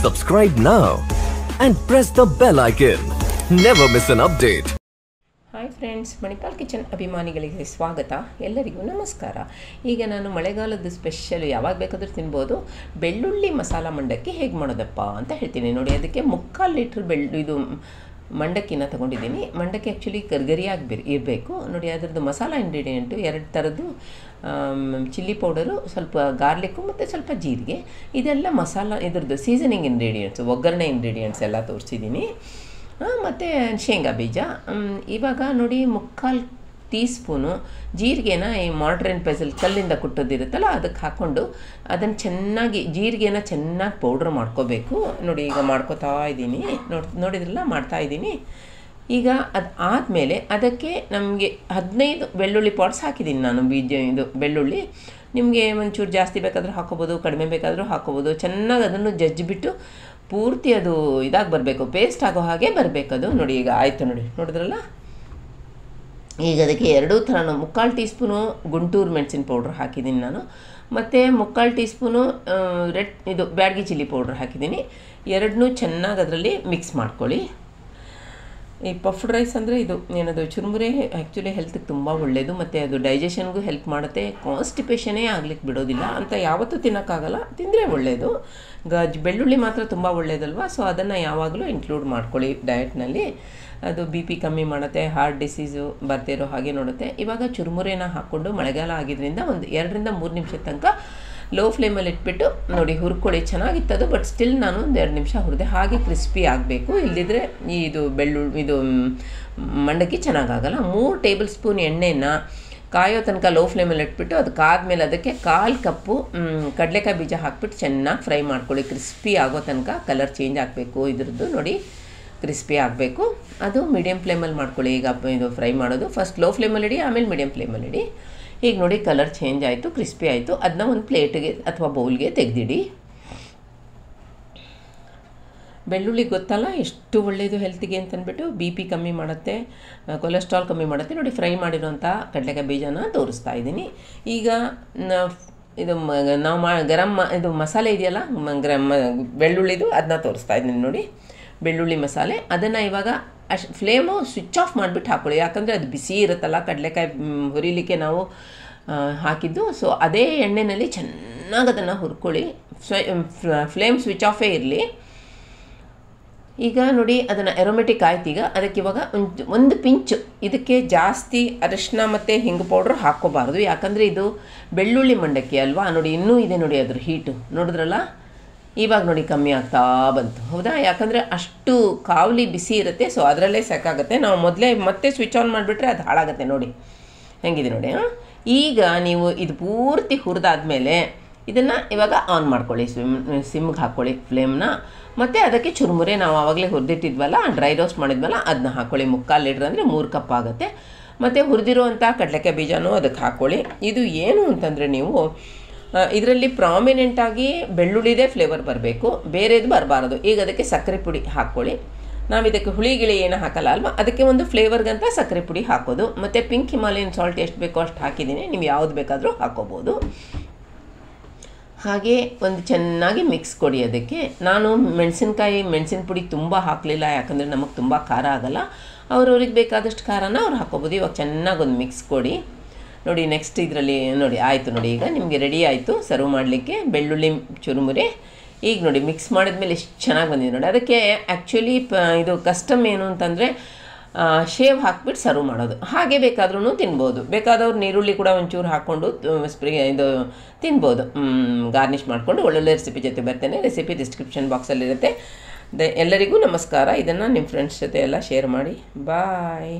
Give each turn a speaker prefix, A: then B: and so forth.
A: Subscribe now and press the bell icon. Never miss an update.
B: Hi friends Manipal kitchen ಅಭಿಮಾನಿಗಳಿಗೆ ಸ್ವಾಗತ ಎಲ್ಲರಿಗೂ ನಮಸ್ಕಾರ ಈಗ ನಾನು ಮಳೆಗಾಲದ ಸ್ಪೆಷಲ್ ಯಾವಾಗ ಬೇಕಾದರೂ ತಿನ್ಬೋದು ಬೆಳ್ಳುಳ್ಳಿ ಮಸಾಲ ಮಂಡಕ್ಕಿ ಹೇಗೆ ಮಾಡೋದಪ್ಪ ಅಂತ ಹೇಳ್ತೀನಿ ನೋಡಿ ಅದಕ್ಕೆ ಮುಕ್ಕಾಲು ಲೀಟ್ರ್ ಬೆಳ್ಳು ಇದು ಮಂಡಕ್ಕಿನ ತೊಗೊಂಡಿದ್ದೀನಿ ಮಂಡಕ್ಕಿ ಆ್ಯಕ್ಚುಲಿ ಕರ್ಗರಿಯಾಗಿ ಬಿ ಇರಬೇಕು ನೋಡಿ ಅದರದ್ದು ಮಸಾಲ ಇಂಗ್ರೀಡಿಯೆಂಟು ಎರಡು ಥರದ್ದು ಚಿಲ್ಲಿ ಪೌಡರು ಸ್ವಲ್ಪ ಗಾರ್ಲಿಕ್ಕು ಮತ್ತು ಸ್ವಲ್ಪ ಜೀರಿಗೆ ಇದೆಲ್ಲ ಮಸಾಲ ಇದ್ರದ್ದು ಸೀಸನಿಂಗ್ ಇಂಗ್ರೀಡಿಯೆಂಟ್ಸು ಒಗ್ಗರಣೆ ಇಂಗ್ರೀಡಿಯೆಂಟ್ಸ್ ಎಲ್ಲ ತೋರಿಸಿದ್ದೀನಿ ಮತ್ತು ಶೇಂಗಾ ಬೀಜ ಮ್, ಇವಾಗ ನೋಡಿ ಮುಕ್ಕಾಲು ಟೀ ಸ್ಪೂನು ಜೀರಿಗೆನ ಈ ಮಾಡ್ರನ್ ಪೆಸಲ್ ಕಲ್ಲಿಂದ ಕುಟ್ಟೋದಿರುತ್ತಲ್ಲ ಅದಕ್ಕೆ ಹಾಕ್ಕೊಂಡು ಅದನ್ನು ಚೆನ್ನಾಗಿ ಜೀರಿಗೆನ ಚೆನ್ನಾಗಿ ಪೌಡ್ರ್ ಮಾಡ್ಕೋಬೇಕು ನೋಡಿ ಈಗ ಮಾಡ್ಕೋತಾ ಇದ್ದೀನಿ ನೋಡಿ ನೋಡಿದ್ರಲ್ಲ ಮಾಡ್ತಾ ಇದ್ದೀನಿ ಈಗ ಅದು ಆದಮೇಲೆ ಅದಕ್ಕೆ ನಮಗೆ ಹದಿನೈದು ಬೆಳ್ಳುಳ್ಳಿ ಪಾಟ್ಸ್ ಹಾಕಿದ್ದೀನಿ ನಾನು ಬೀಜ ಇದು ಬೆಳ್ಳುಳ್ಳಿ ನಿಮಗೆ ಒಂಚೂರು ಜಾಸ್ತಿ ಬೇಕಾದರೂ ಹಾಕೋಬೋದು ಕಡಿಮೆ ಬೇಕಾದರೂ ಹಾಕೋಬೋದು ಚೆನ್ನಾಗಿ ಅದನ್ನು ಜಜ್ಜಿಬಿಟ್ಟು ಪೂರ್ತಿ ಅದು ಇದಾಗಿ ಬರಬೇಕು ಪೇಸ್ಟ್ ಆಗೋ ಹಾಗೆ ಬರಬೇಕದು ನೋಡಿ ಈಗ ಆಯಿತು ನೋಡಿ ನೋಡಿದ್ರಲ್ಲ ಈಗ ಅದಕ್ಕೆ ಎರಡೂ ಥರನೂ ಮುಕ್ಕಾಲು ಟೀ ಸ್ಪೂನು ಗುಂಟೂರು ಮೆಣಸಿನ ಪೌಡ್ರ್ ಹಾಕಿದ್ದೀನಿ ನಾನು ಮತ್ತು ಮುಕ್ಕಾಲು ಟೀ ಸ್ಪೂನು ರೆಡ್ ಇದು ಬ್ಯಾಡಗಿ ಚಿಲ್ಲಿ ಪೌಡ್ರ್ ಹಾಕಿದ್ದೀನಿ ಎರಡನ್ನೂ ಚೆನ್ನಾಗಿ ಅದರಲ್ಲಿ ಮಿಕ್ಸ್ ಮಾಡ್ಕೊಳ್ಳಿ ಈ ಪಫ್ಡ್ ರೈಸ್ ಅಂದರೆ ಇದು ಏನದು ಚುರುಮುರೆ ಆ್ಯಕ್ಚುಲಿ ಹೆಲ್ತ್ಗೆ ತುಂಬ ಒಳ್ಳೆಯದು ಮತ್ತು ಅದು ಡೈಜೆಷನ್ಗೂ ಹೆಲ್ಪ್ ಮಾಡುತ್ತೆ ಕಾನ್ಸ್ಟಿಪೇಷನೇ ಆಗ್ಲಿಕ್ಕೆ ಬಿಡೋದಿಲ್ಲ ಅಂತ ಯಾವತ್ತೂ ತಿನ್ನೋಕ್ಕಾಗಲ್ಲ ತಿಂದರೆ ಒಳ್ಳೆಯದು ಗಜ್ ಬೆಳ್ಳುಳ್ಳಿ ಮಾತ್ರ ತುಂಬ ಒಳ್ಳೆಯದಲ್ವ ಸೊ ಅದನ್ನು ಯಾವಾಗಲೂ ಇನ್ಕ್ಲೂಡ್ ಮಾಡ್ಕೊಳ್ಳಿ ಡಯಟ್ನಲ್ಲಿ ಅದು ಬಿ ಪಿ ಕಮ್ಮಿ ಮಾಡುತ್ತೆ ಹಾರ್ಟ್ ಡಿಸೀಸು ಬರ್ತಿರೋ ಹಾಗೆ ನೋಡುತ್ತೆ ಇವಾಗ ಚುರುಮುರೆನ ಹಾಕ್ಕೊಂಡು ಮಳೆಗಾಲ ಆಗಿದ್ದರಿಂದ ಒಂದು ಎರಡರಿಂದ ಮೂರು ನಿಮಿಷದ ತನಕ ಲೋ ಫ್ಲೇಮಲ್ಲಿ ಇಟ್ಬಿಟ್ಟು ನೋಡಿ ಹುರ್ಕೊಳ್ಳಿ ಚೆನ್ನಾಗಿತ್ತದು ಬಟ್ ಸ್ಟಿಲ್ ನಾನು ಒಂದು ಎರಡು ನಿಮಿಷ ಹುರಿದೆ ಹಾಗೆ ಕ್ರಿಸ್ಪಿ ಆಗಬೇಕು ಇಲ್ಲದಿದ್ದರೆ ಇದು ಬೆಳ್ಳುಳ್ಳಿ ಇದು ಮ್, ಮಂಡಕ್ಕಿ ಚೆನ್ನಾಗಾಗಲ್ಲ ಮೂರು ಟೇಬಲ್ ಸ್ಪೂನ್ ಎಣ್ಣೆನ ಕಾಯೋ ತನಕ ಲೋ ಫ್ಲೇಮಲ್ಲಿ ಇಟ್ಬಿಟ್ಟು ಅದಕ್ಕಾದ್ಮೇಲೆ ಅದಕ್ಕೆ ಕಾಲು ಕಪ್ಪು ಮ್, ಕಡಲೆಕಾಯಿ ಬೀಜ ಹಾಕ್ಬಿಟ್ಟು ಚೆನ್ನಾಗಿ ಫ್ರೈ ಮಾಡ್ಕೊಳ್ಳಿ ಕ್ರಿಸ್ಪಿ ಆಗೋ ತನಕ ಕಲರ್ ಚೇಂಜ್ ಆಗಬೇಕು ಇದ್ರದ್ದು ನೋಡಿ ಕ್ರಿಸ್ಪಿ ಆಗಬೇಕು ಅದು ಮೀಡಿಯಮ್ ಫ್ಲೇಮಲ್ಲಿ ಮಾಡ್ಕೊಳ್ಳಿ ಈಗ ಪ- ಇದು ಫ್ರೈ ಮಾಡೋದು ಫಸ್ಟ್ ಲೋ ಫ್ಲೇಮಲ್ಲಿ ಇಡಿ ಆಮೇಲೆ ಮೀಡಿಯಮ್ ಫ್ಲೇಮಲ್ಲಿ ಇಡಿ ಈಗ ನೋಡಿ ಕಲರ್ ಚೇಂಜ್ ಆಯಿತು ಕ್ರಿಸ್ಪಿ ಆಯಿತು ಅದನ್ನ ಒಂದು ಪ್ಲೇಟಿಗೆ ಅಥವಾ ಬೌಲ್ಗೆ ತೆಗೆದಿಡಿ ಬೆಳ್ಳುಳ್ಳಿ ಗೊತ್ತಲ್ಲ ಎಷ್ಟು ಒಳ್ಳೆಯದು ಹೆಲ್ತಿಗೆ ಅಂತಂದ್ಬಿಟ್ಟು ಬಿ ಪಿ ಕಮ್ಮಿ ಮಾಡುತ್ತೆ ಕೊಲೆಸ್ಟ್ರಾಲ್ ಕಮ್ಮಿ ಮಾಡುತ್ತೆ ನೋಡಿ ಫ್ರೈ ಮಾಡಿರೋಂಥ ಕಡಲೆಕಾಯಿ ಬೀಜನ ತೋರಿಸ್ತಾ ಇದ್ದೀನಿ ಈಗ ನ- ಇದು ಮ ನಾವು ಮಾ ಗರಂ ಮ ಇದು ಮಸಾಲೆ ಇದೆಯಲ್ಲ ಮ- ಗರಂ ಮ- ಬೆಳ್ಳುಳ್ಳಿದು ಅದನ್ನ ತೋರಿಸ್ತಾ ಇದ್ದೀನಿ ನೋಡಿ ಬೆಳ್ಳುಳ್ಳಿ ಮಸಾಲೆ ಅದನ್ನು ಇವಾಗ ಅಶ್ ಫ್ಲೇಮು ಸ್ವಿಚ್ ಆಫ್ ಮಾಡಿಬಿಟ್ಟು ಹಾಕ್ಕೊಳ್ಳಿ ಯಾಕಂದರೆ ಅದು ಬಿಸಿ ಇರುತ್ತಲ್ಲ ಕಡಲೆಕಾಯಿ ಮ್, ಹುರಿಲಿಕ್ಕೆ ನಾವು ಆ, ಹಾಕಿದ್ದು ಸೊ ಅದೇ ಎಣ್ಣೆಯಲ್ಲಿ ಚೆನ್ನಾಗಿ ಅದನ್ನು ಹುರ್ಕೊಳ್ಳಿ ಫ್ಲೇಮ್ ಸ್ವಿಚ್ ಆಫೇ ಇರಲಿ ಈಗ ನೋಡಿ ಅದನ್ನು ಎರೋಮೆಟಿಕ್ ಆಯ್ತು ಈಗ ಅದಕ್ಕೆ ಇವಾಗ ಒಂದು ಒಂದು ಪಿಂಚು ಇದಕ್ಕೆ ಜಾಸ್ತಿ ಅರಿಶಿನ ಮತ್ತು ಹಿಂಗು ಪೌಡ್ರ್ ಹಾಕ್ಕೋಬಾರ್ದು ಯಾಕಂದರೆ ಇದು ಬೆಳ್ಳುಳ್ಳಿ ಮಂಡಕ್ಕಿ ಅಲ್ವಾ ನೋಡಿ ಇನ್ನೂ ಇದೆ ನೋಡಿ ಅದ್ರ ಹೀಟು ನೋಡಿದ್ರಲ್ಲ ಇವಾಗ ನೋಡಿ ಕಮ್ಮಿ ಆಗ್ತಾ ಬಂತು ಹೌದಾ ಯಾಕಂದರೆ ಅಷ್ಟು ಕಾವಲಿ ಬಿಸಿ ಇರುತ್ತೆ ಸೊ ಅದರಲ್ಲೇ ಸಾಕಾಗುತ್ತೆ ನಾವು ಮೊದಲೇ ಮತ್ತೆ ಸ್ವಿಚ್ ಆನ್ ಮಾಡಿಬಿಟ್ರೆ ಅದು ಹಾಳಾಗುತ್ತೆ ನೋಡಿ ಹೆಂಗಿದೆ ನೋಡಿ ಆ? ಈಗ ನೀವು ಇದು ಪೂರ್ತಿ ಹುರಿದಾದ್ಮೇಲೆ ಇದನ್ನು ಇವಾಗ ಆನ್ ಮಾಡ್ಕೊಳ್ಳಿ ಸ್ವಿಮ್ ಸಿಮ್ಗೆ ಹಾಕ್ಕೊಳ್ಳಿ ಫ್ಲೇಮ್ನ ಮತ್ತು ಅದಕ್ಕೆ ಚುರುಮುರೆ ನಾವು ಆವಾಗಲೇ ಹುರಿದಿಟ್ಟಿದ್ವಲ್ಲ ಡ್ರೈ ರೋಸ್ಟ್ ಮಾಡಿದ್ವಲ್ಲ ಅದನ್ನ ಹಾಕ್ಕೊಳ್ಳಿ ಮುಕ್ಕಾಲು ಲೀಟ್ರ್ ಅಂದರೆ ಮೂರು ಕಪ್ ಆಗುತ್ತೆ ಮತ್ತು ಹುರಿದಿರುವಂಥ ಕಡಲೆಕಾಯಿ ಬೀಜನೂ ಅದಕ್ಕೆ ಹಾಕ್ಕೊಳ್ಳಿ ಇದು ಏನು ಅಂತಂದರೆ ನೀವು ಇದರಲ್ಲಿ ಪ್ರಾಮಿನೆಂಟಾಗಿ ಬೆಳ್ಳುಳ್ಳಿದೇ ಫ್ಲೇವರ್ ಬರಬೇಕು ಬೇರೆದು ಬರಬಾರದು ಈಗ ಅದಕ್ಕೆ ಸಕ್ಕರೆ ಪುಡಿ ಹಾಕ್ಕೊಳ್ಳಿ ನಾವು ಇದಕ್ಕೆ ಹುಳಿ ಗಿಳಿ ಏನು ಹಾಕಲ್ಲ ಅಲ್ವಾ ಅದಕ್ಕೆ ಒಂದು ಫ್ಲೇವರ್ಗಂತ ಸಕ್ಕರೆ ಪುಡಿ ಹಾಕೋದು ಮತ್ತು ಪಿಂಕ್ ಹಿಮಾಲಯನ್ ಸಾಲ್ಟ್ ಎಷ್ಟು ಬೇಕೋ ಅಷ್ಟು ಹಾಕಿದ್ದೀನಿ ನೀವು ಯಾವ್ದು ಬೇಕಾದರೂ ಹಾಕೋಬೋದು ಹಾಗೆ ಒಂದು ಚೆನ್ನಾಗಿ ಮಿಕ್ಸ್ ಕೊಡಿ ಅದಕ್ಕೆ ನಾನು ಮೆಣಸಿನ್ಕಾಯಿ ಮೆಣಸಿನ ಪುಡಿ ತುಂಬ ಹಾಕಲಿಲ್ಲ ಯಾಕಂದರೆ ನಮಗೆ ತುಂಬ ಖಾರ ಆಗಲ್ಲ ಅವ್ರವ್ರಿಗೆ ಬೇಕಾದಷ್ಟು ಖಾರನ ಅವ್ರು ಹಾಕೋಬೋದು ಇವಾಗ ಚೆನ್ನಾಗಿ ಒಂದು ಮಿಕ್ಸ್ ಕೊಡಿ ನೋಡಿ ನೆಕ್ಸ್ಟ್ ಇದರಲ್ಲಿ ನೋಡಿ ಆಯಿತು ನೋಡಿ ಈಗ ನಿಮಗೆ ರೆಡಿ ಆಯಿತು ಸರ್ವ್ ಮಾಡಲಿಕ್ಕೆ ಬೆಳ್ಳುಳ್ಳಿ ಚುರುಮುರಿ ಈಗ ನೋಡಿ ಮಿಕ್ಸ್ ಮಾಡಿದ್ಮೇಲೆ ಎಷ್ಟು ಚೆನ್ನಾಗಿ ಬಂದಿದೆ ನೋಡಿ ಅದಕ್ಕೆ ಆ್ಯಕ್ಚುಲಿ ಪ ಇದು ಕಸ್ಟಮ್ ಏನು ಅಂತಂದರೆ ಶೇವ್ ಹಾಕ್ಬಿಟ್ಟು ಸರ್ವ್ ಮಾಡೋದು ಹಾಗೆ ಬೇಕಾದ್ರೂ ತಿನ್ಬೋದು ಬೇಕಾದವ್ರು ನೀರುಳ್ಳಿ ಕೂಡ ಒಂಚೂರು ಹಾಕ್ಕೊಂಡು ಸ್ಪ್ರೇ ಇದು ತಿನ್ಬೋದು ಗಾರ್ನಿಷ್ ಮಾಡಿಕೊಂಡು ಒಳ್ಳೊಳ್ಳೆ ರೆಸಿಪಿ ಜೊತೆ ಬರ್ತೇನೆ ರೆಸಿಪಿ ಡಿಸ್ಕ್ರಿಪ್ಷನ್ ಬಾಕ್ಸಲ್ಲಿರುತ್ತೆ ದ ಎಲ್ಲರಿಗೂ ನಮಸ್ಕಾರ ಇದನ್ನು ನಿಮ್ಮ ಫ್ರೆಂಡ್ಸ್ ಜೊತೆ ಎಲ್ಲ ಶೇರ್ ಮಾಡಿ ಬಾಯ್